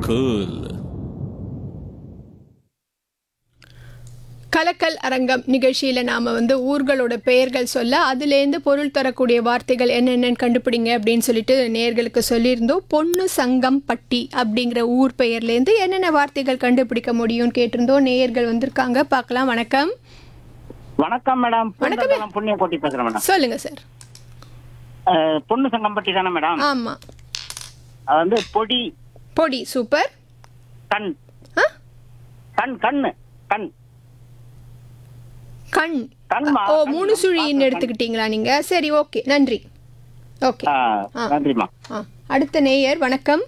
cool. கலக்கல் அரங்கம் நிகழ்ச்சியில் நாம் வந்து ஊர்களோட பெயர்கள் சொல்ல அதுலேருந்து பொருள் தரக்கூடிய வார்த்தைகள் என்னென்னு கண்டுபிடிங்க அப்படின்னு சொல்லிட்டு நேர்களுக்கு சொல்லியிருந்தோம் பொண்ணு சங்கம் பட்டி அப்படிங்கிற ஊர் பெயர்லேருந்து என்னென்ன வார்த்தைகள் கண்டுபிடிக்க முடியும்னு கேட்டிருந்தோம் நேயர்கள் வந்திருக்காங்க பார்க்கலாம் வணக்கம் வணக்கம் மேடம் வணக்கம். பூந்தமல்லம் புண்ணிய கோட்டி பேசுறேன் மேடம் சொல்லுங்க சார் அஹ், பொண்ணு சங்கம்பட்டி தானே மேடம் ஆமாம் அது வந்து பொடி பொடி சூப்பர் கண் ஆ கண் கண்ணு கண் கண் கண்மா, ஓ கண், மூணு கண், சுழின்னு கண். எடுத்துக்கிட்டீங்களா நீங்கள் சரி ஓகே நன்றி ஓகே ஆ, ஆ. நன்றிம்மா ஆ அடுத்த நேயர் வணக்கம்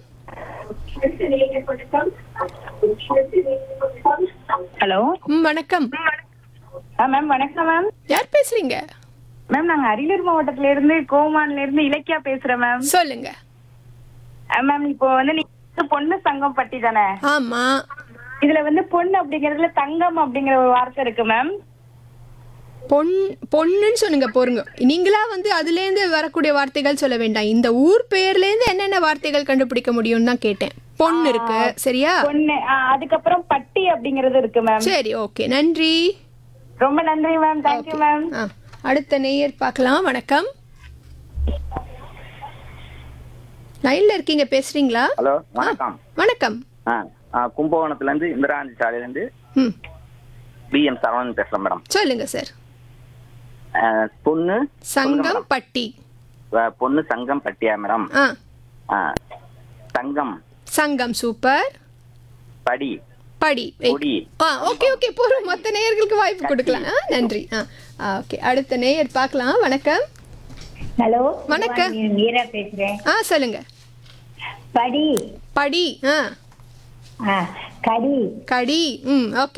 ஹலோ ம் வணக்கம் ஆ மேம் வணக்கம் மேம் யார் பேசுறீங்க மேம் நாங்க அரியலூர் மாவட்டத்துல இருந்து கோமான்ல இருந்து இலக்கியா பேசுறேன் மேம் சொல்லுங்க ஆ, மேம் இப்போ வந்து நீங்க பொண்ணு சங்கம் பட்டி தானே ஆமா இதுல வந்து பொண்ணு அப்படிங்கறதுல தங்கம் அப்படிங்கிற ஒரு வார்த்தை இருக்கு மேம் பொன் பொண்ணுன்னு சொன்னுங்க பொறுங்க நீங்களா வந்து அதுலேருந்து வரக்கூடிய வார்த்தைகள் சொல்ல வேண்டாம் இந்த ஊர் பெயர்லேருந்து என்னென்ன வார்த்தைகள் கண்டுபிடிக்க முடியும்னு தான் கேட்டேன் பொண்ணு இருக்கு சரியா பொண்ணு ஆ, அதுக்கப்புறம் பட்டி அப்படிங்கறது இருக்கு மேம் சரி ஓகே நன்றி ரொம்ப நன்றி மேம் தேங்க்யூ மேம் ஆ அடுத்த நேயர் பார்க்கலாம் வணக்கம் லைன்ல இருக்கீங்க பேசுறீங்களா ஹலோ வணக்கம் வணக்கம் ஆ ஆ, கும்பகோணத்துல இருந்து இந்திராந்தி சாலையில இருந்து ம் பி எம் சரவணன் பேசுறேன் மேடம் சொல்லுங்க சார் ஆ, பொண்ணு சங்கம் பட்டி ஆ, பொண்ணு சங்கம் பட்டியா மேடம் ஆ ஆ, சங்கம் சங்கம் சூப்பர் படி படி கொடி. ஆ ஓகே ஓகே போறோம் மற்ற நேயர்களுக்கு வாய்ப்பு கொடுக்கலாம் ஆ நன்றி ஆ ஆ ஓகே அடுத்த நேயர் பார்க்கலாம் வணக்கம் ஹலோ வணக்கம். நான் மீரா பேசுறேன் ஆ சொல்லுங்க படி படி ஆ ஆ, கடி கடி ம் ஓகே